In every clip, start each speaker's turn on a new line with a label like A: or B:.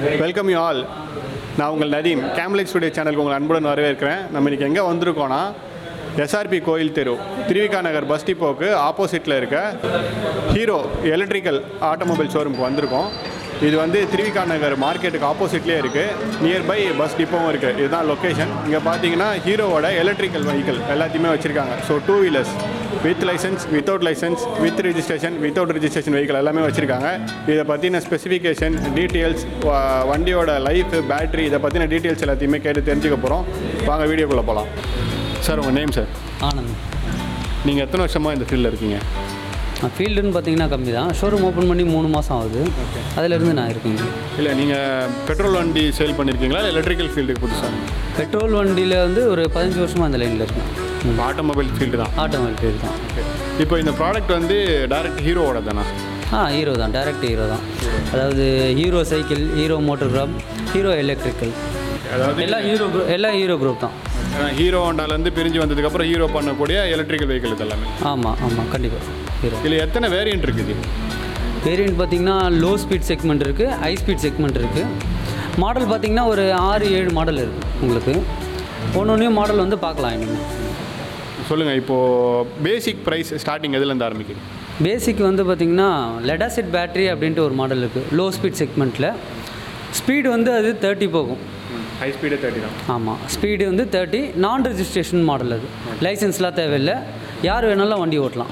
A: Welcome you all நான் உங்கள் Nadeem கேம்லைட் studio சேனலுக்கு உங்கள் அன்புடன் வரவேற்கிறேன் நம்ம இன்றைக்கி எங்கே வந்திருக்கோன்னா எஸ்ஆர்பி கோயில் தெரு திருவிகா நகர் பஸ் டிப்போக்கு ஆப்போசிட்டில் இருக்க ஹீரோ எலக்ட்ரிக்கல் ஆட்டோமொபைல் ஷோரூமுக்கு வந்திருக்கோம் இது வந்து திருவிகா நகர் மார்க்கெட்டுக்கு ஆப்போசிட்லேயே இருக்குது நியர்பை பஸ் டிப்போவும் இருக்குது இதுதான் லொக்கேஷன் இங்கே பார்த்தீங்கன்னா ஹீரோவோட எலக்ட்ரிக்கல் வெஹிக்கிள் எல்லாத்தையுமே வச்சுருக்காங்க so two wheelers with licence without licence with registration without registration vehicle எல்லாமே வச்சுருக்காங்க இதை பற்றின ஸ்பெசிஃபிகேஷன் டீட்டெயில்ஸ் வண்டியோட லைஃப் பேட்டரி இதை பற்றின டீட்டெயில்ஸ் எல்லாத்தையுமே கேட்டு தெரிஞ்சுக்க போகிறோம் வாங்க வீடியோக்குள்ளே போகலாம் சார் உங்கள் நேம் சார்
B: ஆனந்த்
A: நீங்கள் எத்தனை வருஷமாக இந்த ஃபீல்டில் இருக்கீங்க
B: ஃபீல்டுன்னு பார்த்தீங்கன்னா கம்மி தான் ஷோரூம் ஓப்பன் பண்ணி மூணு மாதம் ஆகுது அதிலிருந்து நான் இருக்கேங்க
A: இல்லை நீங்கள் பெட்ரோல் வண்டி சேல் பண்ணியிருக்கீங்களா எலக்ட்ரிக்கல் ஃபீல்டுக்கு புதுசாக
B: பெட்ரோல் வண்டியில் வந்து ஒரு பதினஞ்சு வருஷமாக அந்த லைனில் இருக்கேன்
A: ஆட்டோமொபைல் ஃபீல்டு தான்
B: ஆட்டோமொபைல் ஃபீல்டு தான்
A: இப்போ இந்த ப்ராடக்ட் வந்து டைரக்ட் ஹீரோவோட தானே
B: ஆ ஹீரோ தான் டைரக்ட் ஹீரோ தான் அதாவது Hero cycle Hero motor corp Hero electrical
A: அதாவது
B: எல்லாம் ஹீரோ குரூப் எல்லாம் ஹீரோ குரூப் தான்
A: ஹீரோ ஹோண்டாலேருந்து பிரிஞ்சு வந்ததுக்கப்புறம் ஹீரோ பண்ணக்கூடிய எலக்ட்ரிக்கல் வெஹிக்கிள் இது எல்லாமே
B: ஆமாம் ஆமாம் கண்டிப்பாக ஹீரோ
A: இதில் எத்தனை வேரியன்ட் இருக்குது
B: வேரியண்ட் பார்த்தீங்கன்னா லோ ஸ்பீட் செக்மெண்ட் இருக்குது ஹை ஸ்பீட் செக்மெண்ட் இருக்குது மாடல் பார்த்தீங்கன்னா ஒரு ஆறு ஏழு மாடல் இருக்குது உங்களுக்கு ஒன்று ஒன்றையும் மாடல் வந்து பார்க்கலாம் இன்னும்
A: சொல்லுங்கள் இப்போது பேசிக் ப்ரைஸ் ஸ்டார்டிங் எதுலேருந்து ஆரம்பிக்குது
B: பேசிக் வந்து பார்த்திங்கன்னா லெடாசிட் பேட்டரி அப்படின்ட்டு ஒரு மாடல் இருக்குது லோ ஸ்பீட் செக்மெண்ட்டில் ஸ்பீடு வந்து அது தேர்ட்டி போகும்
A: ஹை ஸ்பீடே தேர்ட்டி தான்
B: ஆமாம் ஸ்பீடு வந்து தேர்ட்டி நான் ரெஜிஸ்ட்ரேஷன் மாடல் அது லைசன்ஸ்லாம் தேவையில்லை யார் வேணாலும் வண்டி ஓட்டலாம்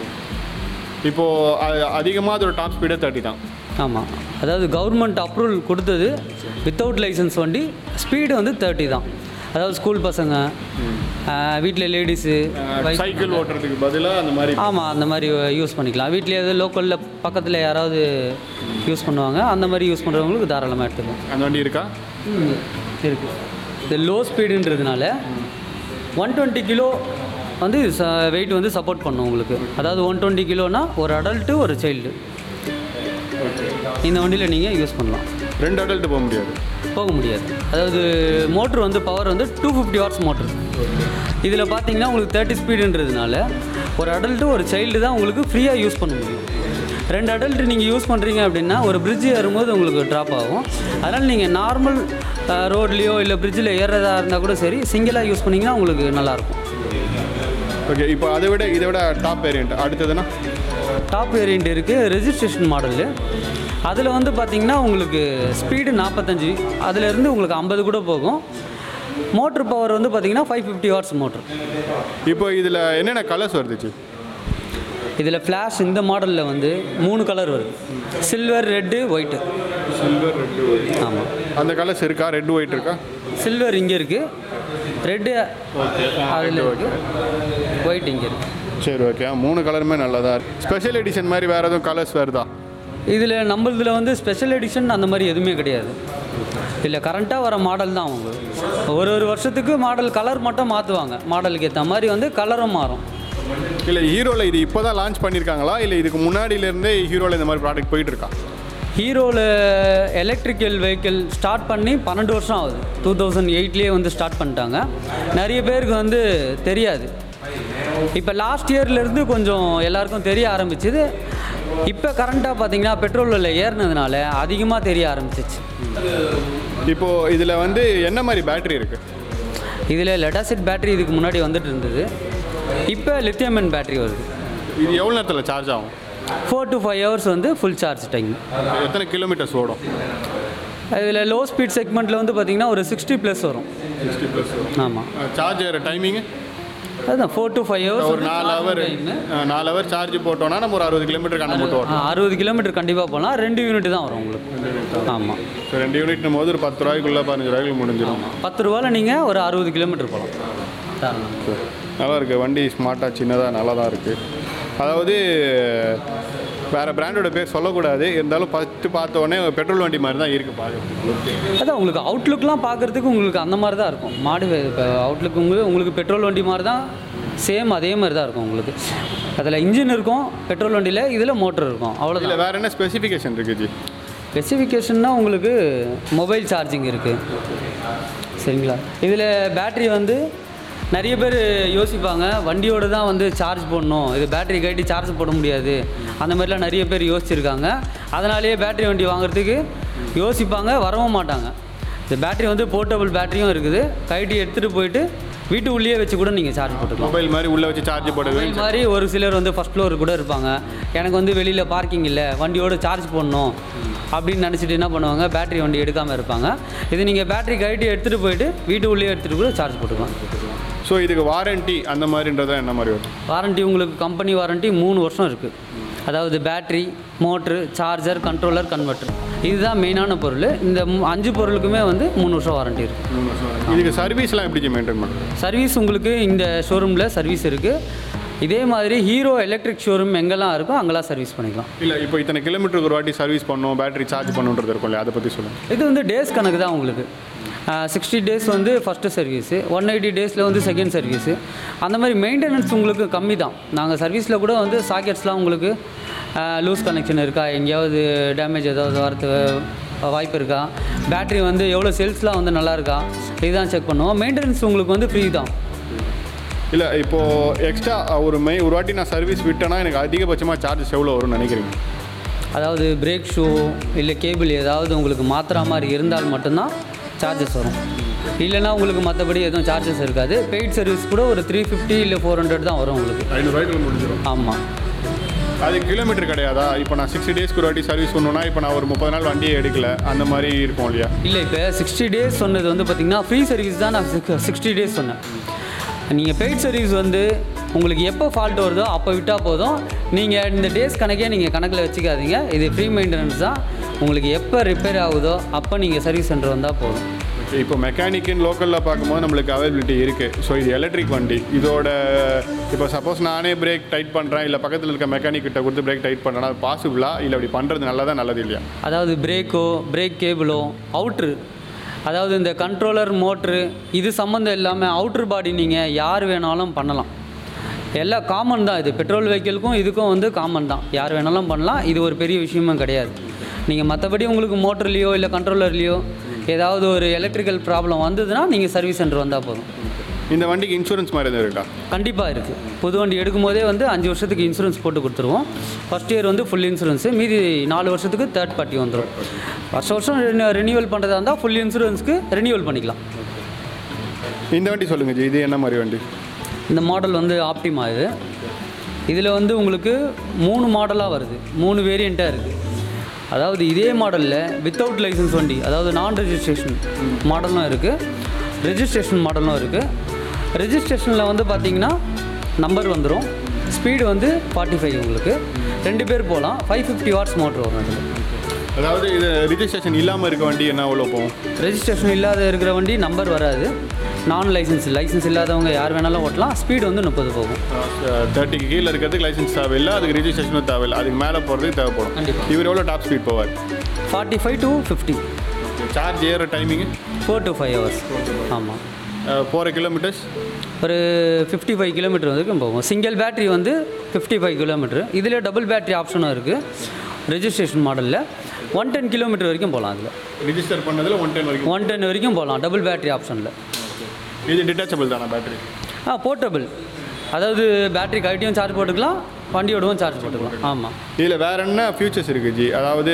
A: இப்போது அதிகமாக அதோட டாப் ஸ்பீடே தேர்ட்டி தான்
B: ஆமாம் அதாவது கவர்மெண்ட் அப்ரூவல் கொடுத்தது வித்தவுட் லைசன்ஸ் வண்டி ஸ்பீடு வந்து தேர்ட்டி தான் அதாவது ஸ்கூல் பசங்க வீட்டில் லேடிஸு
A: சைக்கிள் ஓட்டுறதுக்கு பதிலாக அந்த மாதிரி
B: ஆமாம் அந்த மாதிரி யூஸ் பண்ணிக்கலாம் வீட்டில் எதாவது லோக்கலில் பக்கத்தில் யாராவது யூஸ் பண்ணுவாங்க அந்த மாதிரி யூஸ் பண்ணுறவங்களுக்கு தாராளமாக எடுத்துக்கலாம்
A: அந்த வண்டி இருக்கா
B: இருக்குது இது லோ ஸ்பீடுன்றதுனால ஒன் டுவெண்ட்டி கிலோ வந்து வெயிட் வந்து சப்போர்ட் பண்ணும் உங்களுக்கு அதாவது ஒன் டுவெண்ட்டி கிலோனா ஒரு அடல்ட்டு ஒரு சைல்டு இந்த வண்டியில் நீங்கள் யூஸ் பண்ணலாம்
A: ரெண்டு அடல்ட் போக முடியாது
B: போக முடியாது அதாவது மோட்ரு வந்து பவர் வந்து டூ ஃபிஃப்டி ஹவர்ஸ் மோட்ரு இதில் பார்த்தீங்கன்னா உங்களுக்கு தேர்ட்டி ஸ்பீடுன்றதுனால ஒரு அடல்ட்டு ஒரு சைல்டு தான் உங்களுக்கு ஃப்ரீயாக யூஸ் பண்ண முடியும் ரெண்டு அடல்ட் நீங்கள் யூஸ் பண்ணுறீங்க அப்படின்னா ஒரு பிரிட்ஜ் ஏறும்போது உங்களுக்கு ட்ராப் ஆகும் அதனால் நீங்கள் நார்மல் ரோட்லேயோ இல்லை பிரிட்ஜில் ஏறுறதா இருந்தால் கூட சரி சிங்கிளாக யூஸ் பண்ணிங்கன்னா உங்களுக்கு நல்லாயிருக்கும்
A: ஓகே இப்போ அதை விட இதை விட டாப் வேரியன்ட் அடுத்ததுன்னா
B: டாப் வேரியண்ட் இருக்குது ரெஜிஸ்ட்ரேஷன் மாடலு அதில் வந்து பார்த்தீங்கன்னா உங்களுக்கு ஸ்பீடு நாற்பத்தஞ்சு அதுலேருந்து உங்களுக்கு ஐம்பது கூட போகும் மோட்ரு பவர் வந்து பார்த்தீங்கன்னா ஃபைவ் ஃபிஃப்டி ஹவர்ஸ் மோட்ரு
A: இப்போ இதில் என்னென்ன கலர்ஸ் வருதுச்சு
B: இதில் ஃப்ளாஷ் இந்த மாடலில் வந்து மூணு கலர் வருது silver red white
A: silver red
B: ஆமாம்
A: அந்த கலர்ஸ் இருக்கா ரெட் ஒயிட் இருக்கா
B: சில்வர் இங்கே இருக்குது ரெட்டு அதில் இருக்குது ஒயிட் இங்கே இருக்குது
A: சரி ஓகே மூணு கலருமே நல்லதா இருக்கு ஸ்பெஷல் எடிஷன் மாதிரி வேறு எதுவும் கலர்ஸ் வருதா
B: இதில் நம்மளதில் வந்து ஸ்பெஷல் எடிஷன் அந்த மாதிரி எதுவுமே கிடையாது இல்லை கரண்ட்டாக வர மாடல் தான் அவங்க ஒரு ஒரு வருஷத்துக்கு மாடல் கலர் மட்டும் மாற்றுவாங்க மாடலுக்கு ஏற்ற மாதிரி வந்து கலரும் மாறும்
A: இல்லை ஹீரோவில் இது இப்போ தான் லான்ச் பண்ணியிருக்காங்களா இல்லை இதுக்கு முன்னாடியிலேருந்தே ஹீரோவில் இந்த மாதிரி ப்ராடக்ட் போயிட்டு இருக்கா
B: ஹீரோவில் எலக்ட்ரிக்கல் வெஹிக்கிள் ஸ்டார்ட் பண்ணி பன்னெண்டு வருஷம் ஆகுது டூ தௌசண்ட் எயிட்லேயே வந்து ஸ்டார்ட் பண்ணிட்டாங்க நிறைய பேருக்கு வந்து தெரியாது இப்போ லாஸ்ட் இயர்லேருந்து கொஞ்சம் எல்லாருக்கும் தெரிய ஆரம்பிச்சுது இப்போ கரண்ட்டாக பார்த்தீங்கன்னா பெட்ரோல் விலை ஏறினதுனால அதிகமாக தெரிய ஆரம்பிச்சிச்சு
A: இப்போது இதில் வந்து என்ன மாதிரி பேட்டரி இருக்குது
B: இதில் லெடாசிட் பேட்டரி இதுக்கு முன்னாடி வந்துட்டு இருந்தது இப்போ லித்தியமன் பேட்டரி வருது
A: இது எவ்வளோ நேரத்தில் சார்ஜ் ஆகும்
B: ஃபோர் டு ஃபைவ் ஹவர்ஸ் வந்து ஃபுல் சார்ஜ் டைம்
A: எத்தனை கிலோமீட்டர்ஸ் ஓடும்
B: இதில் லோ ஸ்பீட் செக்மெண்ட்டில் வந்து பார்த்தீங்கன்னா ஒரு சிக்ஸ்டி ப்ளஸ் வரும்
A: சிக்ஸ்டி ப்ளஸ்
B: ஆமாம்
A: சார்ஜ் டைமிங்கு
B: அதுதான் ஃபோர் டு ஃபைவ் ஹவர்ஸ்
A: ஒரு நாலு ஹவர் நாலு ஹவர் சார்ஜ் போட்டோன்னா நம்ம ஒரு அறுபது கிலோமீட்டர் கண்ண போட்டு ஓட்டணும்
B: அறுபது கிலோமீட்டர் கண்டிப்பாக போகலாம் ரெண்டு யூனிட் தான் வரும் உங்களுக்கு ஆமாம்
A: ஸோ ரெண்டு யூனிட்னும் போது ஒரு பத்து ரூபாய்க்குள்ளே பதினஞ்சு ரூபாய்க்கு முடிஞ்சிடும்
B: பத்து ரூபாயில் நீங்கள் ஒரு அறுபது கிலோமீட்டர் போகலாம் தாராளமா.
A: நல்லா இருக்குது வண்டி ஸ்மார்ட்டாக சின்னதாக நல்லா தான் இருக்குது அதாவது வேறு பிராண்டோட பேர் சொல்லக்கூடாது இருந்தாலும் ஃபஸ்ட்டு பார்த்த உடனே பெட்ரோல் வண்டி மாதிரி தான் இருக்குது பார்க்க
B: அதான் உங்களுக்கு அவுட்லுக்லாம் பார்க்குறதுக்கு உங்களுக்கு அந்த மாதிரி தான் இருக்கும் மாடு இப்போ அவுட்லுக் உங்களுக்கு உங்களுக்கு பெட்ரோல் வண்டி மாதிரி தான் சேம் அதே மாதிரி தான் இருக்கும் உங்களுக்கு அதில் இன்ஜின் இருக்கும் பெட்ரோல் வண்டியில் இதில் மோட்டர் இருக்கும் அவ்வளோதான்
A: இதில் வேறு என்ன ஸ்பெசிஃபிகேஷன் இருக்குது ஜி
B: ஸ்பெசிஃபிகேஷன்னா உங்களுக்கு மொபைல் சார்ஜிங் இருக்குது சரிங்களா இதில் பேட்டரி வந்து நிறைய பேர் யோசிப்பாங்க வண்டியோடு தான் வந்து சார்ஜ் போடணும் இது பேட்டரி கட்டி சார்ஜ் போட முடியாது அந்த மாதிரிலாம் நிறைய பேர் யோசிச்சிருக்காங்க அதனாலேயே பேட்டரி வண்டி வாங்குறதுக்கு யோசிப்பாங்க வரவும் மாட்டாங்க இந்த பேட்டரி வந்து போர்ட்டபிள் பேட்டரியும் இருக்குது கைட்டி எடுத்துகிட்டு போயிட்டு வீட்டு உள்ளேயே வச்சு கூட நீங்கள் சார்ஜ் போட்டுக்கலாம்
A: மொபைல் மாதிரி உள்ளே வச்சு சார்ஜ் போடுறது
B: இந்த மாதிரி ஒரு சிலர் வந்து ஃபஸ்ட் ஃப்ளோர் கூட இருப்பாங்க எனக்கு வந்து வெளியில் பார்க்கிங் இல்லை வண்டியோட சார்ஜ் போடணும் அப்படின்னு நினச்சிட்டு என்ன பண்ணுவாங்க பேட்டரி வண்டி எடுக்காமல் இருப்பாங்க இது நீங்கள் பேட்டரி கைட்டி எடுத்துகிட்டு போயிட்டு வீட்டு உள்ளே எடுத்துகிட்டு கூட சார்ஜ் போட்டுக்கலாம்
A: ஸோ இதுக்கு வாரண்டி அந்த மாதிரின்றதா என்ன மாதிரி வரும்
B: வாரண்டி உங்களுக்கு கம்பெனி வாரண்டி மூணு வருஷம் இருக்குது அதாவது battery motor charger controller converter இதுதான் மெயினான பொருள் இந்த மூ- அஞ்சு பொருளுக்குமே வந்து மூணு வருஷம் வாரண்டி இருக்குது
A: இதுக்கு சர்வீஸ்லாம் எப்படி மெயின்டைன் பண்ணுறது
B: சர்வீஸ் உங்களுக்கு இந்த ஷோரூமில் சர்வீஸ் இருக்குது இதே மாதிரி ஹீரோ எலக்ட்ரிக் ஷோரூம் எங்கெல்லாம் இருக்கோ அங்கெல்லாம் சர்வீஸ் பண்ணிக்கலாம்
A: இல்லை இப்போ இத்தனை கிலோமீட்டருக்கு ஒரு வாட்டி சர்வீஸ் பண்ணணும் பேட்டரி சார்ஜ் பண்ணுன்றது இருக்கும் இல்லையா அதை பற்றி சொல்லுங்கள்
B: இது வந்து டேஸ் கணக்கு தான் உங்களுக்கு சிக்ஸ்டி டேஸ் வந்து ஃபஸ்ட்டு சர்வீஸு ஒன் எயிட்டி டேஸில் வந்து செகண்ட் சர்வீஸு அந்த மாதிரி மெயின்டெனன்ஸ் உங்களுக்கு கம்மி தான் நாங்கள் சர்வீஸில் கூட வந்து சாக்கெட்ஸ்லாம் உங்களுக்கு லூஸ் கனெக்ஷன் இருக்கா எங்கேயாவது டேமேஜ் ஏதாவது வரது வாய்ப்பு இருக்கா பேட்டரி வந்து எவ்வளோ செல்ஸ்லாம் வந்து நல்லா இருக்கா இதுதான் செக் பண்ணுவோம் மெயின்டெனன்ஸ் உங்களுக்கு வந்து ஃப்ரீ தான்
A: இல்லை இப்போது எக்ஸ்ட்ரா ஒரு மை ஒரு வாட்டி நான் சர்வீஸ் விட்டேன்னா எனக்கு அதிகபட்சமாக சார்ஜஸ் எவ்வளோ வரும்னு நினைக்கிறீங்க
B: அதாவது பிரேக் ஷூ இல்லை கேபிள் ஏதாவது உங்களுக்கு மாற்றுற மாதிரி இருந்தால் மட்டும்தான் சார்ஜஸ் வரும் இல்லைன்னா உங்களுக்கு மற்றபடி எதுவும் சார்ஜஸ் இருக்காது பெய்ட் சர்வீஸ் கூட ஒரு த்ரீ ஃபிஃப்டி இல்லை ஃபோர் ஹண்ட்ரட் தான் வரும் உங்களுக்கு
A: ஐநூறுரூவாய்க்குள்ள முடிஞ்சிடும்
B: ஆமாம்
A: அது கிலோமீட்டர் கிடையாதா இப்போ நான் சிக்ஸ்டி டேஸ்க்கு ஒரு வாட்டி சர்வீஸ் பண்ணணும்னா இப்போ நான் ஒரு முப்பது நாள் வண்டியை எடுக்கல அந்த மாதிரி இருக்கும் இல்லையா
B: இல்லை இப்போ சிக்ஸ்டி டேஸ் சொன்னது வந்து பார்த்திங்கன்னா ஃப்ரீ சர்வீஸ் தான் நான் சிக்ஸ்டி டேஸ் சொன்னேன் நீங்கள் பெய்ட் சர்வீஸ் வந்து உங்களுக்கு எப்போ ஃபால்ட் வருதோ அப்போ விட்டால் போதும் நீங்கள் இந்த டேஸ் கணக்கே நீங்கள் கணக்கில் வச்சுக்காதீங்க இது ஃப்ரீ மெயின்டெனன்ஸ் தான் உங்களுக்கு எப்போ ரிப்பேர் ஆகுதோ அப்போ நீங்கள் சர்வீஸ் சென்டர் வந்தால் போதும்
A: இப்போ மெக்கானிக்குன்னு லோக்கலில் பார்க்கும்போது நம்மளுக்கு அவைலபிலிட்டி இருக்குது ஸோ இது எலக்ட்ரிக் வண்டி இதோட இப்போ சப்போஸ் நானே பிரேக் டைட் பண்ணுறேன் இல்லை பக்கத்தில் இருக்க மெக்கானிக் கிட்ட கொடுத்து பிரேக் டைட் பண்ணுறேன்னா அது பாசிபிளா இல்லை அப்படி பண்ணுறது நல்லதா நல்லது இல்லையா
B: அதாவது பிரேக்கோ பிரேக் கேபிளோ அவுட்ரு அதாவது இந்த கண்ட்ரோலர் மோட்ரு இது சம்மந்தம் இல்லாமல் அவுட்ரு பாடி நீங்கள் யார் வேணாலும் பண்ணலாம் எல்லாம் காமன் தான் இது பெட்ரோல் வெஹிக்கிளுக்கும் இதுக்கும் வந்து காமன் தான் யார் வேணாலும் பண்ணலாம் இது ஒரு பெரிய விஷயமும் கிடையாது நீங்கள் மற்றபடி உங்களுக்கு மோட்டர்லேயோ இல்லை கண்ட்ரோலர்லேயோ ஏதாவது ஒரு எலக்ட்ரிக்கல் ப்ராப்ளம் வந்ததுன்னா நீங்கள் சர்வீஸ் சென்டர் வந்தால் போதும்
A: இந்த வண்டிக்கு இன்சூரன்ஸ் மாதிரி எதுவும் இருக்கா
B: கண்டிப்பாக இருக்குது புது வண்டி எடுக்கும்போதே வந்து அஞ்சு வருஷத்துக்கு இன்சூரன்ஸ் போட்டு கொடுத்துருவோம் ஃபஸ்ட் இயர் வந்து ஃபுல் இன்சூரன்ஸு மீதி நாலு வருஷத்துக்கு தேர்ட் பார்ட்டி வந்துடும் வருஷம் வருஷம் ரினியூவல் பண்ணுறதா இருந்தால் ஃபுல் இன்சூரன்ஸ்க்கு ரினியூவல் பண்ணிக்கலாம்
A: இந்த வண்டி சொல்லுங்கள் ஜி இது என்ன மாதிரி வண்டி
B: இந்த மாடல் வந்து ஆப்டிமா இது இதில் வந்து உங்களுக்கு மூணு மாடலாக வருது மூணு வேரியண்ட்டாக இருக்குது அதாவது இதே மாடலில் வித்தவுட் லைசன்ஸ் வண்டி அதாவது நான் ரெஜிஸ்ட்ரேஷன் மாடலும் இருக்குது ரெஜிஸ்ட்ரேஷன் மாடலும் இருக்குது ரெஜிஸ்ட்ரேஷனில் வந்து பார்த்தீங்கன்னா நம்பர் வந்துடும் ஸ்பீடு வந்து ஃபார்ட்டி ஃபைவ் உங்களுக்கு ரெண்டு பேர் போகலாம் ஃபைவ் ஃபிஃப்டி வாட்ஸ் மோட்ரு வரும் அதில்
A: அதாவது இது ரிஜிஸ்ட்ரேஷன் இல்லாமல் இருக்க வண்டி என்ன எவ்வளோ போகும்
B: ரெஜிஸ்ட்ரேஷன் இல்லாத இருக்கிற வண்டி நம்பர் வராது நான் லைசன்ஸ் லைசன்ஸ் இல்லாதவங்க யார் வேணாலும் ஓட்டலாம் ஸ்பீடு வந்து முப்பது போகும்
A: தேர்ட்டிக்கு கீழே இருக்கிறதுக்கு லைசன்ஸ் தேவையில்லை அதுக்கு ரிஜிஸ்ட்ரேஷனும் தேவையில்லை அதுக்கு மேலே போகிறதுக்கு தேவைப்படும்
B: கண்டிப்பா.
A: இவர் எவ்வளோ டாப் ஸ்பீட் போவார்
B: forty five to fifty
A: charge ஏற timing
B: four to five hours ஆமாம்
A: போகிற கிலோமீட்டர்ஸ்
B: ஒரு ஃபிஃப்டி ஃபைவ் கிலோமீட்டர் வரைக்கும் போகும் சிங்கிள் பேட்டரி வந்து ஃபிஃப்டி ஃபைவ் கிலோமீட்டர் இதில் டபுள் பேட்டரி ஆப்ஷனும் இருக்குது ரெஜிஸ்ட்ரேஷன் மாடலில் ஒன் டென் கிலோமீட்டர் வரைக்கும் போகலாம் அதில்
A: ரிஜிஸ்டர் பண்ணதில் ஒன் டென் வரைக்கும்
B: ஒன் டென் வரைக்கும் போகலாம் டபுள் பேட்டரி ஆப்ஷனில்
A: இது டிட்டாச்சபிள் தானே பேட்டரி
B: ஆ போர்ட்டபிள் அதாவது பேட்டரி கழட்டியும் சார்ஜ் போட்டுக்கலாம் வண்டியோடவும் சார்ஜ் போட்டுக்கலாம் ஆமாம்
A: இதில் வேற என்ன ஃபியூச்சர்ஸ் இருக்குது ஜி அதாவது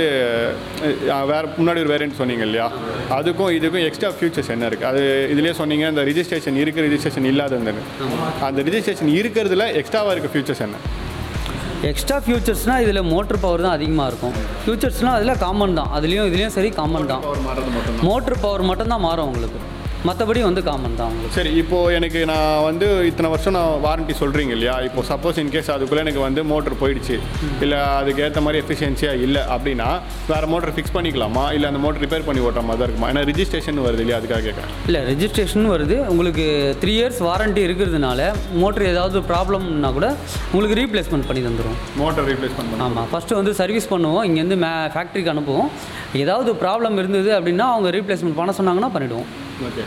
A: அஹ், வேற முன்னாடி ஒரு வேரியன்ட் சொன்னீங்க இல்லையா அதுக்கும் இதுக்கும் எக்ஸ்ட்ரா ஃபியூச்சர்ஸ் என்ன இருக்குது அது இதுலேயே சொன்னீங்க இந்த ரிஜிஸ்ட்ரேஷன் இருக்குது ரிஜிஸ்ட்ரேஷன் இல்லாததுன்னு அந்த ரிஜிஸ்ட்ரேஷன் இருக்கிறதுல எக்ஸ்ட்ராவாக இருக்க ஃபியூச்சர்ஸ் என்ன
B: எக்ஸ்ட்ரா ஃபியூச்சர்ஸ்னால் இதில் மோட்ரு பவர் தான் அதிகமாக இருக்கும் ஃபியூச்சர்ஸ்னால் அதில் காமன் தான் அதுலேயும் இதுலேயும் சரி காமன் தான் மோட்ரு பவர் மட்டும்தான் மாறும் உங்களுக்கு மற்றபடி வந்து காமன் தான் உங்களுக்கு
A: சரி இப்போ எனக்கு நான் வந்து இத்தனை வருஷம் நான் வாரண்டி சொல்கிறீங்க இல்லையா இப்போ சப்போஸ் இன்கேஸ் அதுக்குள்ளே எனக்கு வந்து மோட்டர் போயிடுச்சு இல்லை அதுக்கு ஏற்ற மாதிரி எஃபிஷியன்சியாக இல்லை அப்படின்னா வேறு மோட்டர் ஃபிக்ஸ் பண்ணிக்கலாமா இல்லை அந்த மோட்டர் ரிப்பேர் பண்ணி ஓட்டுற மாதிரி தான் இருக்குமா ஏன்னா ரிஜிஸ்ட்ரேஷன் வருது இல்லையா அதுக்காக கேட்குறேன்
B: இல்லை ரெஜிஸ்ட்ரேஷன் வருது உங்களுக்கு த்ரீ இயர்ஸ் வாரண்டி இருக்கிறதுனால மோட்ரு ஏதாவது ப்ராப்ளம்னா கூட உங்களுக்கு ரீப்ளேஸ்மெண்ட் பண்ணி தந்துடும்
A: மோட்டர் ரீப்ளேஸ் பண்ணணும்
B: ஆமாம் ஃபஸ்ட்டு வந்து சர்வீஸ் பண்ணுவோம் இங்கேருந்து மே ஃபேக்ட்ரிக்கு அனுப்புவோம் ஏதாவது ப்ராப்ளம் இருந்தது அப்படின்னா அவங்க ரீப்ளேஸ்மெண்ட் பண்ண சொன்னாங்கன்னா பண்ணிவிடுவோம்
A: ஓகே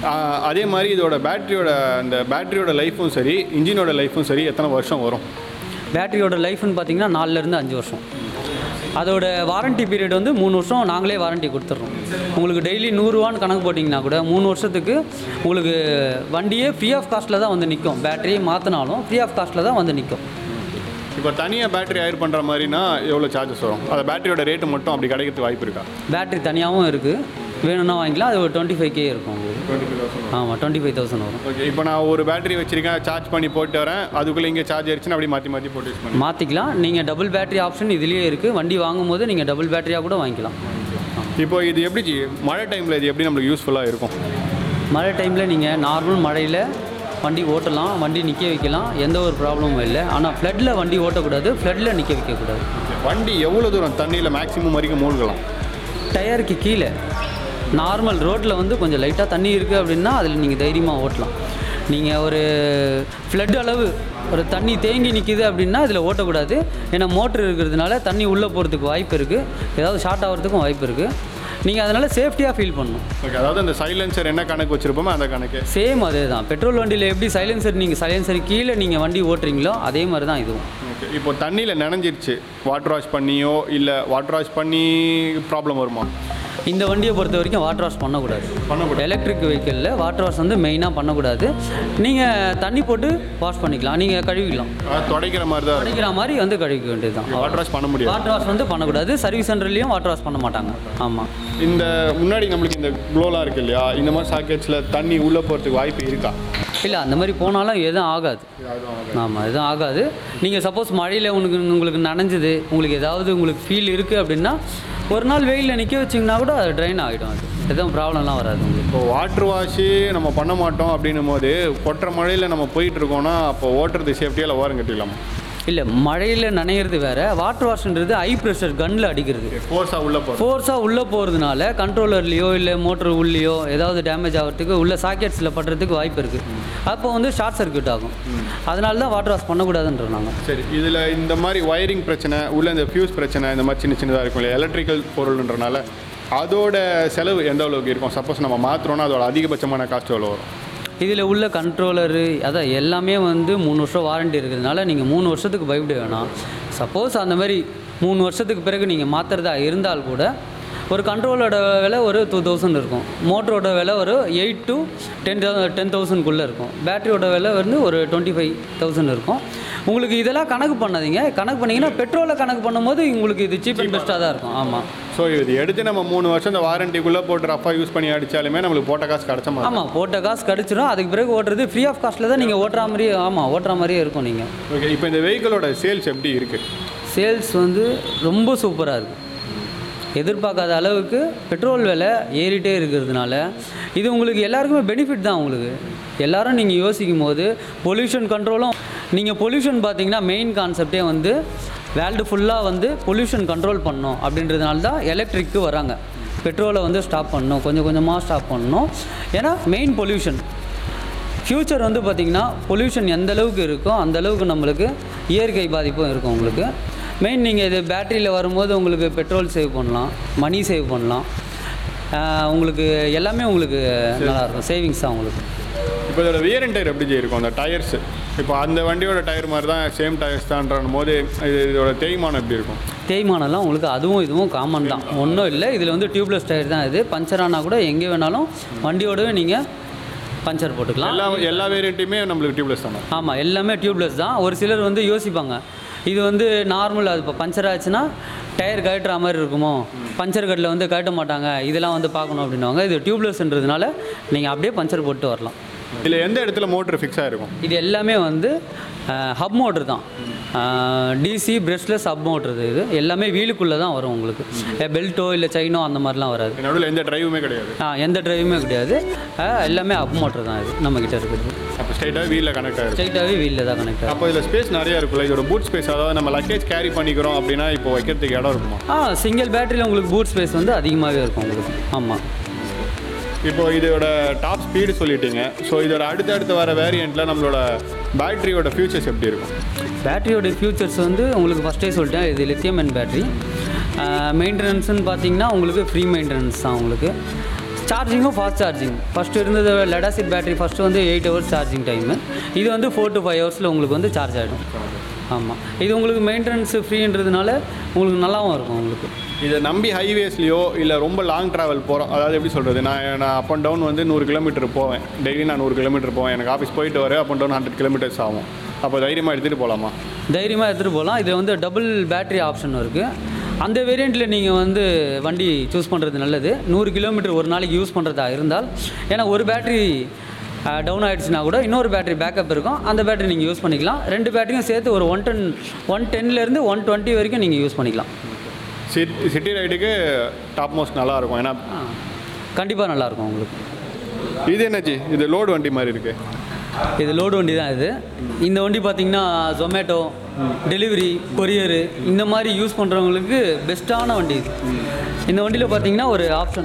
A: அதே மாதிரி இதோட பேட்டரியோட அந்த பேட்டரியோட லைஃப்பும் சரி இன்ஜினோட லைஃப்பும் சரி எத்தனை வருஷம் வரும்
B: பேட்டரியோட லைஃப்னு பார்த்தீங்கன்னா நாலுலேருந்து அஞ்சு வருஷம் அதோட வாரண்டி பீரியட் வந்து மூணு வருஷம் நாங்களே வாரண்டி கொடுத்துட்றோம் உங்களுக்கு டெய்லி நூறுரூவான்னு கணக்கு போட்டிங்கன்னா கூட மூணு வருஷத்துக்கு உங்களுக்கு வண்டியே ஃப்ரீ ஆஃப் காஸ்ட்டில் தான் வந்து நிற்கும் பேட்டரியை மாற்றினாலும் ஃப்ரீ ஆஃப் காஸ்ட்டில் தான் வந்து நிற்கும்
A: இப்போ தனியாக பேட்டரி ஹயர் பண்ணுற மாதிரினா எவ்வளோ சார்ஜஸ் வரும் அந்த பேட்டரியோட ரேட்டு மட்டும் அப்படி கிடைக்கிறதுக்கு வாய்ப்பு இருக்கா
B: பேட்டரி தனியாகவும் இருக்குது வேணும்னா வாங்கிக்கலாம் அது ஒரு டுவெண்ட்டி ஃபைவ் கே இருக்கும் உங்களுக்கு
A: டுவெண்ட்டி ஃபைவ் தௌசண்ட்
B: ஆமாம் டுவெண்ட்டி ஃபைவ் தௌசண்ட் வரும்
A: ஓகே இப்போ நான் ஒரு பேட்டரி வச்சிருக்கேன் சார்ஜ் பண்ணி போட்டு வரேன் அதுக்குள்ளே இங்கே சார்ஜ் ஆயிடுச்சுன்னா அப்படி மாற்றி மாற்றி போட்டு யூஸ் பண்ணி
B: மாற்றிக்கலாம் நீங்கள் டபுள் பேட்டரி ஆப்ஷன் இதுலேயே இருக்குது வண்டி வாங்கும் போது நீங்கள் டபுள் பேட்டரியாக கூட வாங்கிக்கலாம்
A: இப்போ இது எப்படி ஜி மழை டைமில் இது எப்படி நம்மளுக்கு யூஸ்ஃபுல்லாக இருக்கும்
B: மழை டைமில் நீங்கள் நார்மல் மழையில் வண்டி ஓட்டலாம் வண்டி நிற்க வைக்கலாம் எந்த ஒரு ப்ராப்ளமும் இல்லை ஆனால் ஃப்ளட்டில் வண்டி ஓட்டக்கூடாது ஃப்ளட்டில் நிற்க வைக்கக்கூடாது
A: வண்டி எவ்வளோ தூரம் தண்ணியில் மேக்ஸிமம் வரைக்கும் மூழ்கலாம்
B: டயருக்கு கீழே நார்மல் ரோட்டில் வந்து கொஞ்சம் லைட்டாக தண்ணி இருக்குது அப்படின்னா அதில் நீங்கள் தைரியமாக ஓட்டலாம் நீங்கள் ஒரு ஃப்ளட் அளவு ஒரு தண்ணி தேங்கி நிற்கிது அப்படின்னா இதில் ஓட்டக்கூடாது ஏன்னா மோட்ரு இருக்கிறதுனால தண்ணி உள்ளே போகிறதுக்கு வாய்ப்பு இருக்குது ஏதாவது ஷார்ட் ஆகிறதுக்கும் வாய்ப்பு இருக்குது நீங்கள் அதனால் சேஃப்டியாக ஃபீல் பண்ணணும்
A: ஓகே அதாவது அந்த சைலன்சர் என்ன கணக்கு வச்சிருப்போமோ அந்த கணக்கு
B: சேம் அதே தான் பெட்ரோல் வண்டியில் எப்படி சைலன்சர் நீங்கள் சைலன்சர் கீழே நீங்கள் வண்டி ஓட்டுறீங்களோ அதே மாதிரி தான் இதுவும்
A: ஓகே இப்போ தண்ணியில் நனைஞ்சிருச்சு வாட்டர் வாஷ் பண்ணியோ இல்லை வாட்டர் வாஷ் பண்ணி ப்ராப்ளம் வருமா
B: இந்த வண்டியை பொறுத்த வரைக்கும் வாட்டர் வாஷ் பண்ணக்கூடாது
A: பண்ணக்கூடாது.
B: எலக்ட்ரிக் வெஹிக்கிளில் வாட்டர் வாஷ் வந்து மெயினாக பண்ணக்கூடாது நீங்கள் தண்ணி போட்டு வாஷ் பண்ணிக்கலாம் நீங்கள் கழுவிக்கலாம்
A: அதாவது துடைக்கிற மாதிரி தான் இருக்கும்
B: அடிக்கிற மாதிரி வந்து கழுவிக்க வேண்டியது தான்
A: வாட்டர் வாஷ் பண்ண முடியாது
B: வாட்டர் வாஷ் வந்து பண்ணக்கூடாது சர்வீஸ் சென்டர்லேயும் வாட்டர் வாஷ் பண்ண மாட்டாங்க ஆமாம்
A: இந்த முன்னாடி நம்மளுக்கு இந்த க்ளோலாம் இருக்கு இல்லையா இந்த மாதிரி சாக்கெட்ஸில் தண்ணி உள்ளே போகிறதுக்கு வாய்ப்பு இருக்கா
B: இல்லை அந்த மாதிரி போனாலும் எதுவும் ஆகாது ஆமாம் எதுவும் ஆகாது நீங்கள் சப்போஸ் மழையில் உனக்கு உங்களுக்கு நனைஞ்சுது உங்களுக்கு ஏதாவது உங்களுக்கு ஃபீல் இருக்குது அப்படின்னா ஒரு நாள் வெயிலில் நிற்க வச்சிங்கன்னா கூட அது ட்ரைன் ஆகிடும் அது எதுவும் ப்ராப்ளம்லாம் வராது உங்களுக்கு
A: இப்போ வாட்டர் வாஷு நம்ம பண்ண மாட்டோம் அப்படின்னும் போது கொட்டுற மழையில் நம்ம போயிட்டு இருக்கோம்னா அப்போ ஓட்டுறது சேஃப்டியால் ஓரம் கட்டிடலாமா
B: இல்லை மழையில் நனையிறது வேறு வாட்டர் வாஷ்ன்றது ஹை ப்ரெஷர் கன்னில் அடிக்கிறது
A: ஃபோர்ஸாக உள்ளே போகிறோம்
B: ஃபோர்ஸாக உள்ளே போகிறதுனால கண்ட்ரோலர்லேயோ இல்லை மோட்டர் உள்ளேயோ ஏதாவது டேமேஜ் ஆகிறதுக்கு உள்ள சாக்கெட்ஸில் படுறதுக்கு வாய்ப்பு இருக்குது அப்போ வந்து ஷார்ட் சர்க்யூட் ஆகும் அதனால தான் வாட்டர் வாஷ் பண்ணக்கூடாதுன்ற நாங்கள்
A: சரி இதில் இந்த மாதிரி ஒயரிங் பிரச்சனை உள்ள இந்த ஃபியூஸ் பிரச்சனை இந்த மாதிரி சின்ன சின்னதாக இருக்கும் இல்லையா எலக்ட்ரிக்கல் பொருள்ன்றனால அதோட செலவு எந்த அளவுக்கு இருக்கும் சப்போஸ் நம்ம மாற்றுறோன்னா அதோட அதிகபட்சமான காஸ்ட் எவ்வளோ வரும்
B: இதில் உள்ள கண்ட்ரோலரு அதான் எல்லாமே வந்து மூணு வருஷம் வாரண்டி இருக்கிறதுனால நீங்கள் மூணு வருஷத்துக்கு பயப்பட வேணாம் சப்போஸ் அந்த மாதிரி மூணு வருஷத்துக்கு பிறகு நீங்கள் மாற்றுறதா இருந்தால் கூட ஒரு கண்ட்ரோலோட விலை ஒரு டூ தௌசண்ட் இருக்கும் மோட்டரோட விலை ஒரு எயிட் டு டென் டென் தௌசண்ட்குள்ளே இருக்கும் பேட்டரியோட விலை வந்து ஒரு டுவெண்ட்டி ஃபைவ் தௌசண்ட் இருக்கும் உங்களுக்கு இதெல்லாம் கணக்கு பண்ணாதீங்க கணக்கு பண்ணிங்கன்னா பெட்ரோலை கணக்கு பண்ணும்போது உங்களுக்கு இது சீப் அண்ட் பெஸ்ட்டாக தான் இருக்கும் ஆமாம்
A: ஸோ இது எடுத்து நம்ம மூணு வருஷம் இந்த வாரண்டிக்குள்ளே போட்டு ரஃபாக யூஸ் பண்ணி அடித்தாலுமே நம்மளுக்கு போட்ட காசு கிடச்ச மாதிரி
B: ஆமாம் போட்ட காசு கிடச்சிரும் அதுக்கு பிறகு ஓட்டுறது ஃப்ரீ ஆஃப் காஸ்ட்டில் தான் நீங்கள் ஓட்டுற மாதிரியே ஆமாம் ஓட்டுற மாதிரியே இருக்கும் நீங்கள்
A: ஓகே இப்போ இந்த வெஹிக்கிளோட சேல்ஸ் எப்படி இருக்குது
B: சேல்ஸ் வந்து ரொம்ப சூப்பராக இருக்குது எதிர்பார்க்காத அளவுக்கு பெட்ரோல் விலை ஏறிட்டே இருக்கிறதுனால இது உங்களுக்கு எல்லாருக்குமே பெனிஃபிட் தான் உங்களுக்கு எல்லாரும் நீங்கள் யோசிக்கும் போது பொல்யூஷன் கண்ட்ரோலும் நீங்கள் பொல்யூஷன் பார்த்தீங்கன்னா மெயின் கான்செப்டே வந்து வேர்ல்டு ஃபுல்லாக வந்து பொல்யூஷன் கண்ட்ரோல் பண்ணணும் அப்படின்றதுனால தான் எலக்ட்ரிக்கு வராங்க பெட்ரோலை வந்து ஸ்டாப் பண்ணணும் கொஞ்சம் கொஞ்சமாக ஸ்டாப் பண்ணணும் ஏன்னா மெயின் பொல்யூஷன் ஃப்யூச்சர் வந்து பார்த்திங்கன்னா பொல்யூஷன் எந்த அளவுக்கு இருக்கோ அந்த அளவுக்கு நம்மளுக்கு இயற்கை பாதிப்பும் இருக்கும் உங்களுக்கு மெயின் நீங்கள் இது பேட்டரியில் வரும்போது உங்களுக்கு பெட்ரோல் சேவ் பண்ணலாம் மணி சேவ் பண்ணலாம் ஆஹ் உங்களுக்கு எல்லாமே உங்களுக்கு நல்லாயிருக்கும் சேவிங்ஸ் தான் உங்களுக்கு
A: இப்போ இதோட வியர் அண்ட் டயர் எப்படி ஜி இருக்கும் அந்த டயர்ஸ் இப்போ அந்த வண்டியோட டயர் மாதிரி தான் சேம் டயர்ஸ் தான்ற போது இது இதோட தேய்மானம் எப்படி இருக்கும்
B: தேய்மானம்லாம் உங்களுக்கு அதுவும் இதுவும் காமன் தான் ஒன்றும் இல்லை இதில் வந்து டியூப்லெஸ் டயர் தான் இது பஞ்சர் ஆனால் கூட எங்கே வேணாலும் வண்டியோடவே நீங்கள் பஞ்சர் போட்டுக்கலாம்
A: எல்லா எல்லா வேரியண்ட்டையுமே நம்மளுக்கு டியூப்லெஸ் தானே
B: ஆமாம் எல்லாமே டியூப்லெஸ் தான் ஒரு சிலர் வந்து யோசிப்பாங்க இது வந்து நார்மல் அது இப்போ பஞ்சர் ஆச்சுன்னா டயர் கழட்டுற மாதிரி இருக்குமோ பஞ்சர் கட்டில் வந்து கழட்ட மாட்டாங்க இதெல்லாம் வந்து பார்க்கணும் அப்படின்னுவாங்க இது டியூப்லெஸ்ன்றதுனால நீங்கள் அப்படியே பஞ்சர் போட்டு வரலாம்
A: இதில் எந்த இடத்துல மோட்டர் ஃபிக்ஸ் ஆகிருக்கும்
B: இது எல்லாமே வந்து ஹப் மோட்ரு தான் டிசி பிரஷ்லெஸ் ஹப் மோட்ரு இது எல்லாமே வீலுக்குள்ளே தான் வரும் உங்களுக்கு பெல்ட்டோ இல்லை செயினோ அந்த மாதிரிலாம் வராது
A: நடுவில் எந்த டிரைவுமே கிடையாது
B: ஆ, எந்த டிரைவுமே கிடையாது அஹ், எல்லாமே ஹப் மோட்ரு தான் இது நம்மக்கிட்ட இருக்குது
A: அப்போ ஸ்ட்ரைட்டாக வீலில் கனெக்ட் ஆகிருக்கும்
B: ஸ்ட்ரைட்டாகவே வீலில் தான் கனெக்ட் ஆகும்
A: அப்போ இதில் ஸ்பேஸ் நிறையா இருக்குல்ல இதோட பூட் ஸ்பேஸ் அதாவது நம்ம லக்கேஜ் கேரி பண்ணிக்கிறோம் அப்படின்னா இப்போ வைக்கிறதுக்கு இடம் இருக்குமா
B: ஆ சிங்கிள் பேட்டரியில் உங்களுக்கு பூட் ஸ்பேஸ் வந்து அதிகமாகவே இருக்கும் உங்களுக்கு ஆமாம்
A: இப்போ இதோட டாப் ஸ்பீடு சொல்லிட்டீங்க ஸோ இதோட அடுத்தடுத்து வர வேரியண்ட்டில் நம்மளோட பேட்டரியோட ஃபியூச்சர்ஸ் எப்படி இருக்கும்
B: பேட்டரியோட ஃபியூச்சர்ஸ் வந்து உங்களுக்கு ஃபஸ்ட்டே சொல்லிட்டேன் இது லித்தியம் அண்ட் பேட்டரி மெயின்டெனன்ஸ்னு பார்த்தீங்கன்னா உங்களுக்கு ஃப்ரீ மெயின்டெனன்ஸ் தான் உங்களுக்கு சார்ஜிங்கும் ஃபாஸ்ட் சார்ஜிங் ஃபஸ்ட்டு இருந்தது லெடாசிட் பேட்டரி ஃபஸ்ட்டு வந்து எயிட் ஹவர்ஸ் சார்ஜிங் டைமு இது வந்து ஃபோர் டு ஃபைவ் ஹவர்ஸில் உங்களுக்கு வந்து சார்ஜ் ஆகிடும் ஆமாம் இது உங்களுக்கு மெயின்டெனன்ஸு ஃப்ரீன்றதுனால உங்களுக்கு நல்லாவும் இருக்கும் உங்களுக்கு
A: இதை நம்பி ஹைவேஸ்லையோ இல்லை ரொம்ப லாங் ட்ராவல் போகிறோம் அதாவது எப்படி சொல்கிறது நான் நான் அப் அண்ட் டவுன் வந்து நூறு கிலோமீட்டர் போவேன் டெய்லி நான் நூறு கிலோமீட்டர் போவேன் எனக்கு ஆஃபீஸ் போயிட்டு வர up and down hundred kilometres ஆகும் அப்போ தைரியமாக எடுத்துகிட்டு போகலாமா
B: தைரியமாக எடுத்துகிட்டு போகலாம் இது வந்து டபுள் பேட்டரி ஆப்ஷன் இருக்குது அந்த வேரியண்ட்டில் நீங்கள் வந்து வண்டி சூஸ் பண்ணுறது நல்லது நூறு கிலோமீட்டர் ஒரு நாளைக்கு யூஸ் பண்ணுறதா இருந்தால் ஏன்னா ஒரு பேட்டரி டவுன் ஆகிடுச்சுன்னா கூட இன்னொரு பேட்டரி பேக்கப் இருக்கும் அந்த பேட்டரி நீங்கள் யூஸ் பண்ணிக்கலாம் ரெண்டு பேட்டரியும் சேர்த்து ஒரு ஒன் டென் ஒன் டென்லேருந்து ஒன் டுவெண்ட்டி வரைக்கும் நீங்கள் யூஸ் பண்ணிக்கலாம்
A: சிட் சிட்டி ரைடுக்கு டாப் மோஸ்ட் நல்லாயிருக்கும் ஏன்னா
B: கண்டிப்பாக நல்லாயிருக்கும் உங்களுக்கு
A: இது என்னச்சு இது லோடு வண்டி மாதிரி இருக்குது
B: இது லோடு வண்டி தான் இது இந்த வண்டி பார்த்தீங்கன்னா ஜொமேட்டோ டெலிவரி கொரியரு இந்த மாதிரி யூஸ் பண்ணுறவங்களுக்கு பெஸ்ட்டான வண்டி இது இந்த வண்டியில் பார்த்தீங்கன்னா ஒரு ஆப்ஷன்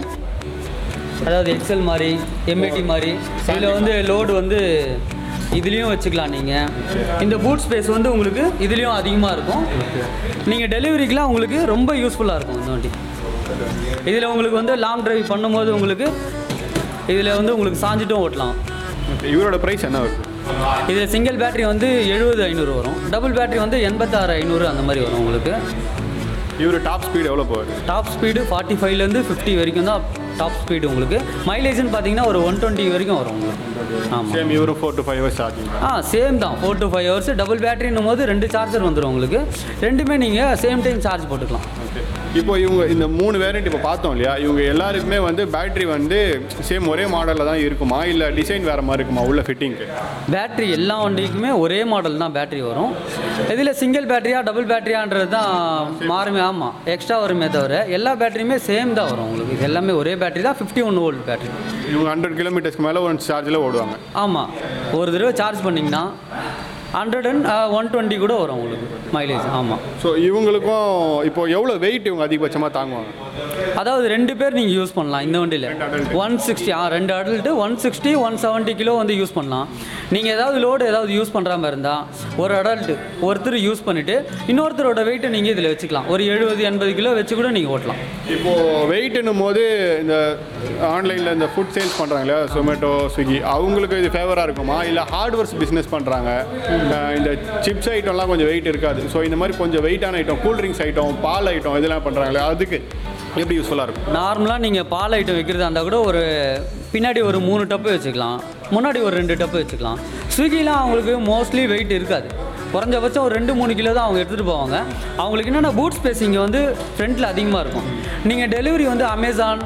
B: அதாவது எக்ஸல் மாதிரி எம்ஏடி மாதிரி இதில் வந்து லோடு வந்து இதுலேயும் வச்சுக்கலாம் நீங்கள் இந்த பூட் ஸ்பேஸ் வந்து உங்களுக்கு இதுலேயும் அதிகமாக இருக்கும் நீங்கள் டெலிவரிக்கெலாம் உங்களுக்கு ரொம்ப யூஸ்ஃபுல்லாக இருக்கும் இந்த வண்டி இதில் உங்களுக்கு வந்து லாங் டிரைவ் பண்ணும்போது உங்களுக்கு இதில் வந்து உங்களுக்கு சாஞ்சிட்டும் ஓட்டலாம்
A: இவரோட ப்ரைஸ் என்ன வருது
B: இதில் சிங்கிள் பேட்டரி வந்து எழுபது ஐநூறு வரும் டபுள் பேட்டரி வந்து எண்பத்தாறு ஐநூறு அந்த மாதிரி வரும் உங்களுக்கு
A: இவர் டாப் ஸ்பீடு எவ்வளோ போகுது
B: டாப் ஸ்பீடு ஃபார்ட்டி ஃபைவ்லேருந்து ஃபிஃப்டி வரைக்கும் தான் டாப் ஸ்பீடு உங்களுக்கு மைலேஜ்னு பார்த்தீங்கன்னா ஒரு ஒன் டுவெண்ட்டி வரைக்கும் வரும் உங்களுக்கு ஆமாம்
A: சேம் இவரும் four to five hours charging
B: ஆ சேம் தான் four to five hours double பேட்டரின்னும் போது ரெண்டு சார்ஜர் வந்துடும் உங்களுக்கு ரெண்டுமே நீங்கள் சேம் டைம் சார்ஜ் போட்டுக்கலாம்
A: ஓகே இப்போ இவங்க இந்த மூணு வேரியண்ட் இப்போ பார்த்தோம் இல்லையா இவங்க எல்லாருக்குமே வந்து பேட்டரி வந்து சேம் ஒரே மாடலில் தான் இருக்குமா இல்லை டிசைன் வேறு மாதிரி இருக்குமா உள்ள ஃபிட்டிங்க்கு
B: பேட்டரி எல்லா வண்டிக்குமே ஒரே மாடல் தான் பேட்டரி வரும் இதில் சிங்கிள் பேட்டரியா டபுள் பேட்டரியான்றது தான் மாறுமே ஆமாம் எக்ஸ்ட்ரா வருமே தவிர எல்லா பேட்டரியுமே சேம் தான் வரும் உங்களுக்கு இது எல்லாமே ஒரே பேட்டரி தான் ஃபிஃப்டி ஒன் வோல்ட் பேட்டரி
A: இவங்க ஹண்ட்ரட் கிலோமீட்டர்ஸ்க்கு மேலே ஒரு சார்ஜில் ஓடுவாங்க
B: ஆமாம் ஒரு தடவை சார்ஜ் பண்ணிங்கன்னா ஹண்ட்ரட் அண்ட் ஒன் டுவெண்ட்டி கூட வரும் உங்களுக்கு மைலேஜ் ஆமாம்
A: ஸோ இவங்களுக்கும் இப்போ எவ்வளோ வெயிட் இவங்க அதிகபட்சமாக தாங்குவாங்க
B: அதாவது ரெண்டு பேர் நீங்கள் யூஸ் பண்ணலாம் இந்த வண்டியில் ஒன் சிக்ஸ்டி ஆ ரெண்டு adult one sixty one seventy kilo வந்து யூஸ் பண்ணலாம் நீங்கள் ஏதாவது லோடு ஏதாவது யூஸ் பண்ணுற மாதிரி இருந்தால் ஒரு அடல்ட்டு ஒருத்தர் யூஸ் பண்ணிவிட்டு இன்னொருத்தரோட வெயிட்டை நீங்கள் இதில் வச்சுக்கலாம் ஒரு எழுபது எண்பது கிலோ வச்சு கூட நீங்கள் ஓட்டலாம்
A: இப்போது வெயிட்னும் போது இந்த ஆன்லைனில் இந்த ஃபுட் சேல்ஸ் பண்ணுறாங்க இல்லையா சொமேட்டோ ஸ்விக்கி அவங்களுக்கு இது ஃபேவராக இருக்குமா இல்லை ஹார்ட்வேர்ஸ் பிஸ்னஸ் பண்ணுறாங்க இந்த சிப்ஸ் ஐட்டம்லாம் கொஞ்சம் வெயிட் இருக்காது ஸோ இந்த மாதிரி கொஞ்சம் வெயிட்டான ஐட்டம் கூல் ட்ரிங்க்ஸ் ஐட்டம் பால் ஐட்டம் இதெல்லாம் பண்ணுறாங்களே அதுக்கு எப்படி யூஸ்ஃபுல்லாக இருக்கும்
B: நார்மலாக நீங்கள் பால் ஐட்டம் வைக்கிறதா இருந்தால் கூட ஒரு பின்னாடி ஒரு மூணு டப்பு வச்சுக்கலாம் முன்னாடி ஒரு ரெண்டு டப்பு வச்சுக்கலாம் ஸ்விக்கிலாம் அவங்களுக்கு மோஸ்ட்லி வெயிட் இருக்காது குறைஞ்சபட்சம் ஒரு ரெண்டு மூணு கிலோ தான் அவங்க எடுத்துகிட்டு போவாங்க அவங்களுக்கு என்னென்னா பூட் ஸ்பேஸ் இங்கே வந்து ஃப்ரண்ட்டில் அதிகமாக இருக்கும் நீங்கள் டெலிவரி வந்து அமேசான்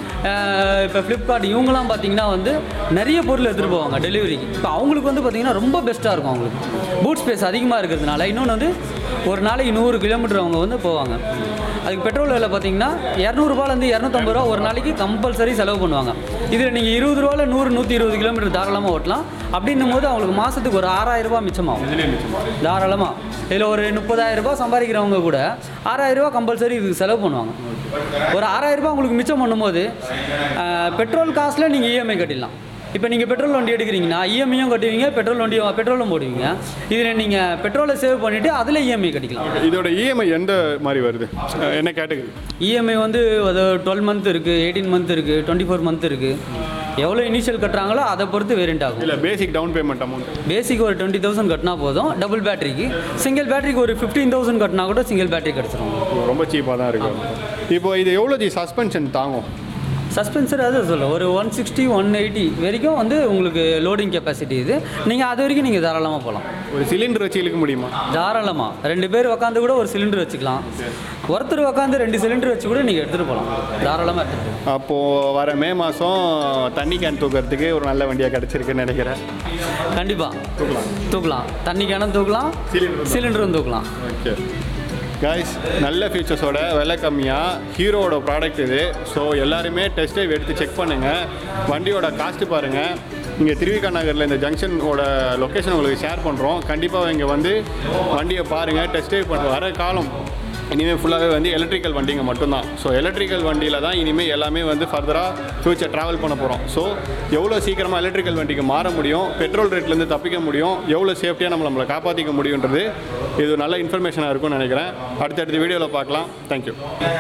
B: இப்போ ஃப்ளிப்கார்ட் இவங்கலாம் பார்த்தீங்கன்னா வந்து நிறைய பொருள் எடுத்துகிட்டு போவாங்க டெலிவரிக்கு இப்போ அவங்களுக்கு வந்து பார்த்தீங்கன்னா ரொம்ப பெஸ்ட்டாக இருக்கும் அவங்களுக்கு பூட் ஸ்பேஸ் அதிகமாக இருக்கிறதுனால இன்னொன்று வந்து ஒரு நாளைக்கு நூறு கிலோமீட்டர் அவங்க வந்து போவாங்க அதுக்கு பெட்ரோல் விலை பார்த்தீங்கன்னா இரநூறுபாலேருந்து இரநூத்தம்பது ரூபா ஒரு நாளைக்கு கம்பல்சரி செலவு பண்ணுவாங்க இதில் நீங்கள் இருபது ரூபாவில் நூறு நூற்றி இருபது கிலோமீட்டர் தாராளமாக ஓட்டலாம் அப்படின்னும் போது அவங்களுக்கு மாதத்துக்கு ஒரு ஆறாயிரம் ரூபாய் மிச்சமாகும்
A: இதுலேயே மிச்சமா
B: தாராளமாக இதில் ஒரு முப்பதாயிரம் ரூபாய் சம்பாதிக்கிறவங்க கூட ஆறாயிரம் ரூபாய் கம்பல்சரி இதுக்கு செலவு பண்ணுவாங்க ஒரு ஆறாயிரம் ரூபாய் உங்களுக்கு மிச்சம் பண்ணும்போது அஹ், பெட்ரோல் காஸ்ட்டில் நீங்கள் இஎம்ஐ கட்டிடலாம் இப்போ நீங்கள் பெட்ரோல் வண்டி எடுக்கிறீங்கன்னா இஎம்ஐயும் கட்டுவீங்க பெட்ரோல் வண்டி பெட்ரோலும் போடுவீங்க இதில் நீங்கள் பெட்ரோலை சேவ் பண்ணிவிட்டு அதில் இஎம்ஐ கட்டிக்கலாம்
A: இதோட இஎம்ஐ எந்த மாதிரி வருது அஹ் என்ன கேட்டகரி
B: இஎம்ஐ வந்து அது டுவெல் மந்த் இருக்குது எயிட்டீன் மந்த் இருக்குது டுவெண்ட்டி ஃபோர் மந்த் இருக்குது எவ்வளோ இனிஷியல் கட்டுறாங்களோ அதை பொறுத்து வேரியண்ட் ஆகும்
A: இல்லை basic down payment amount
B: basic ஒரு டுவெண்ட்டி தௌசண்ட் கட்டினா போதும் டபுள் பேட்டரிக்கு சிங்கிள் பேட்டரிக்கு ஒரு ஃபிஃப்டீன் தௌசண்ட் கட்டினா கூட சிங்கிள் பேட்டரி கிடச்சிரும்
A: ரொம்ப சீப்பாக தான் இருக்கும் இப்போ இது எவ்வளோ ஜி சஸ்பென்ஷன் தாங்கும்
B: சஸ்பென்சர் அது சொல்ல ஒரு ஒன் சிக்ஸ்டி ஒன் எயிட்டி வரைக்கும் வந்து உங்களுக்கு லோடிங் கெப்பாசிட்டி இது நீங்கள் அது வரைக்கும் நீங்கள் தாராளமாக போகலாம்
A: ஒரு சிலிண்டர் வச்சு இழுக்க முடியுமா
B: தாராளமாக ரெண்டு பேர் உட்காந்து கூட ஒரு சிலிண்டர் வச்சுக்கலாம் ஒருத்தர் உட்காந்து ரெண்டு சிலிண்டர் வச்சு கூட நீங்கள் எடுத்துகிட்டு போகலாம் தாராளமாக எடுத்துகிட்டு போகலாம்
A: அப்போது வர மே மாதம் தண்ணி கேன் தூக்கிறதுக்கு ஒரு நல்ல வண்டியாக கிடச்சிருக்குன்னு நினைக்கிறேன்
B: கண்டிப்பாக
A: தூக்கலாம்
B: தூக்கலாம் தண்ணி கிணம் தூக்கலாம்
A: Cylinder.
B: சிலிண்டரும் தூக்கலாம்
A: ஓகே கைஸ் நல்ல ஃபீச்சர்ஸோட விலை கம்மியாக ஹீரோவோட ப்ராடக்ட் இது ஸோ எல்லாருமே டெஸ்ட் ட்ரைவ் எடுத்து செக் பண்ணுங்கள் வண்டியோட காஸ்ட்டு பாருங்கள் இங்கே திருவிக்கா நகரில் இந்த ஜங்ஷனோட லொக்கேஷன் உங்களுக்கு ஷேர் பண்ணுறோம் கண்டிப்பாக இங்கே வந்து வண்டியை பாருங்கள் டெஸ்ட் ட்ரைவ் பண்ண வர காலம் இனிமேல் ஃபுல்லாகவே வந்து எலக்ட்ரிக்கல் வண்டிங்க மட்டும்தான் ஸோ எலக்ட்ரிக்கல் வண்டியில் தான் இனிமேல் எல்லாமே வந்து ஃபர்தராக ஃப்யூச்சர் ட்ராவல் பண்ண போகிறோம் ஸோ எவ்வளோ சீக்கிரமாக எலக்ட்ரிக்கல் வண்டிக்கு மாற முடியும் பெட்ரோல் ரேட்லேருந்து தப்பிக்க முடியும் எவ்வளோ சேஃப்டியாக நம்ம நம்மளை காப்பாற்றிக்க முடியுன்றது இது ஒரு நல்ல இன்ஃபர்மேஷனாக இருக்கும்னு நினைக்கிறேன் அடுத்தடுத்த வீடியோவில் பார்க்கலாம் தேங்க்யூ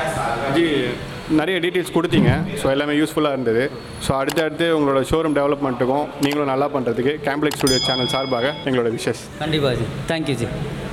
A: ஜி நிறைய டீட்டெயில்ஸ் கொடுத்தீங்க ஸோ எல்லாமே யூஸ்ஃபுல்லாக இருந்தது ஸோ அடுத்தடுத்து உங்களோட ஷோரூம் டெவலப்மெண்ட்டுக்கும் நீங்களும் நல்லா பண்ணுறதுக்கு கேம்ப்ளெக்ஸ் ஸ்டுடியோ சேனல் சார்பாக எங்களோட விஷஸ்
B: கண்டிப்பாக ஜி தேங்க்யூ ஜி